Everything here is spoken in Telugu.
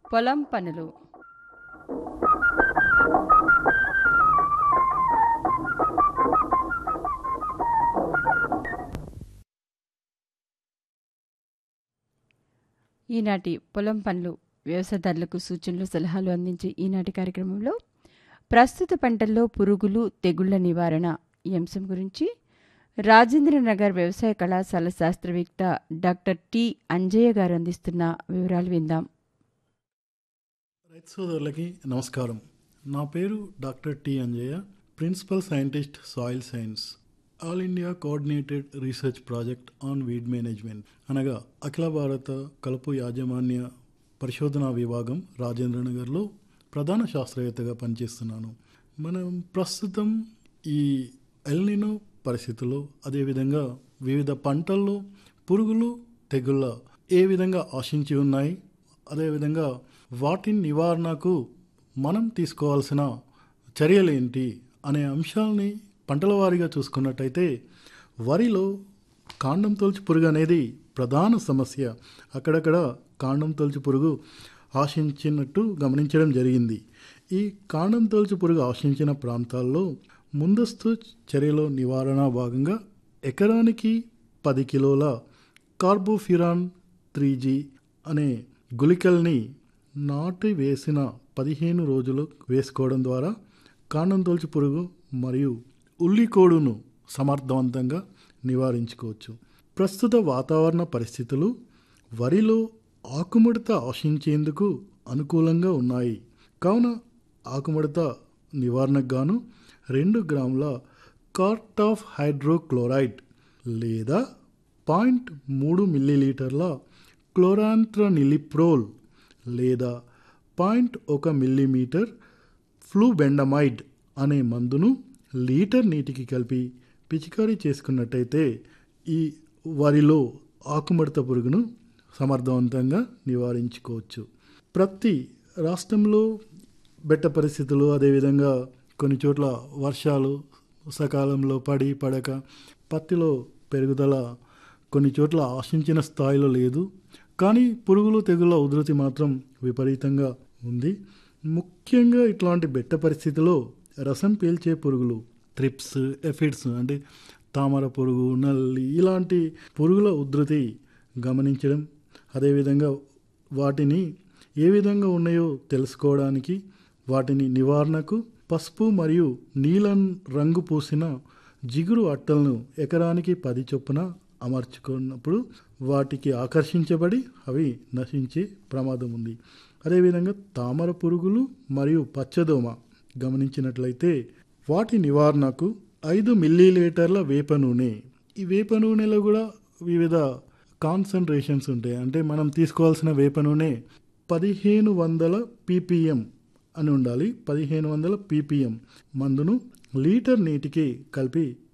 పొలం పనులు ఈనాటి పొలం పనులు వ్యవసాయదారులకు సూచనలు సలహాలు అందించే ఈనాటి కార్యక్రమంలో ప్రస్తుత పంటల్లో పురుగులు తెగుళ్ల నివారణ ఈ అంశం గురించి రాజేంద్రనగర్ వ్యవసాయ కళాశాల శాస్త్రవేత్త డాక్టర్ టి అంజయ్య గారు అందిస్తున్న వివరాలు విందాం రైతు సోదరులకి నమస్కారం నా పేరు doctor T Anjaiah principal scientist soil science all India coordinated research project on weed management అనగా అఖిల భారత కలుపు యాజమాన్య పరిశోధనా విభాగం రాజేంద్రనగర్లో ప్రధాన శాస్త్రవేత్తగా పనిచేస్తున్నాను మనం ప్రస్తుతం ఈ ఎల్నినో పరిస్థితుల్లో అదేవిధంగా వివిధ పంటల్లో పురుగులు తెగుళ్ళ ఏ విధంగా ఆశించి ఉన్నాయి అదేవిధంగా వాటి నివారణకు మనం తీసుకోవాల్సిన చర్యలేంటి అనే అంశాలని పంటల వారీగా చూసుకున్నట్టయితే వరిలో కాండం తొలచి పురుగు అనేది ప్రధాన సమస్య అక్కడక్కడ కాండం తొలచి పురుగు ఆశించినట్టు గమనించడం జరిగింది ఈ కాండం తొలచి పురుగు ఆశించిన ప్రాంతాల్లో ముందస్తు చర్యలో నివారణ భాగంగా ఎకరానికి పది కిలోల కార్బోఫిరాన్ త్రీ జీ అనే గుళికల్ని నాటి వేసిన పదిహేను రోజులు వేసుకోవడం ద్వారా కాండం తొలచి పురుగు మరియు ఉల్లికోడును సమర్థవంతంగా నివారించుకోవచ్చు ప్రస్తుత వాతావరణ పరిస్థితులు వరిలో ఆకుముడత ఆశించేందుకు అనుకూలంగా ఉన్నాయి కావున ఆకుముడత నివారణకు గాను రెండు గ్రాముల కార్టాఫ్ హైడ్రోక్లోరైడ్ లేదా పాయింట్ మూడు మిల్లీలీటర్ల క్లోరాంట్రనిలిప్రోల్ లేదా పాయింట్ ఒక మిల్లీమీటర్ ఫ్లూబెండమైడ్ అనే మందును లీటర్ నీటికి కలిపి పిచికారీ చేసుకున్నట్టయితే ఈ వరిలో ఆకుముడత పురుగును సమర్థవంతంగా నివారించుకోవచ్చు ప్రతి రాష్ట్రంలో బెట్ట పరిస్థితులు అదేవిధంగా కొన్ని చోట్ల వర్షాలు సకాలంలో పడి పడక పత్తిలో పెరుగుదల కొన్ని చోట్ల ఆశించిన స్థాయిలో లేదు కానీ పురుగులు తెగుళ్ళ ఉధృతి మాత్రం విపరీతంగా ఉంది ముఖ్యంగా ఇట్లాంటి బెట్ట పరిస్థితిలో రసం పీల్చే పురుగులు త్రిప్స్ ఎఫిడ్స్ అంటే తామర పురుగు నల్లి ఇలాంటి పురుగుల ఉధృతి గమనించడం అదేవిధంగా వాటిని ఏ విధంగా ఉన్నాయో తెలుసుకోవడానికి వాటిని నివారణకు పసుపు మరియు నీలం రంగు పూసిన జిగురు అట్టలను ఎకరానికి పది చొప్పున అమర్చుకున్నప్పుడు వాటికి ఆకర్షించబడి అవి నశించే ప్రమాదం ఉంది అదేవిధంగా తామర పురుగులు మరియు పచ్చదోమ గమనించినట్లయితే వాటి నివారణకు ఐదు మిల్లీలీటర్ల వేప నూనె ఈ వేప నూనెలో కూడా వివిధ కాన్సన్ట్రేషన్స్ ఉంటాయి అంటే మనం తీసుకోవాల్సిన వేప నూనె పదిహేను వందల పీపీఎం అని ఉండాలి పదిహేను వందల పీపీఎం మందును లీటర్ నీటికి కలిపి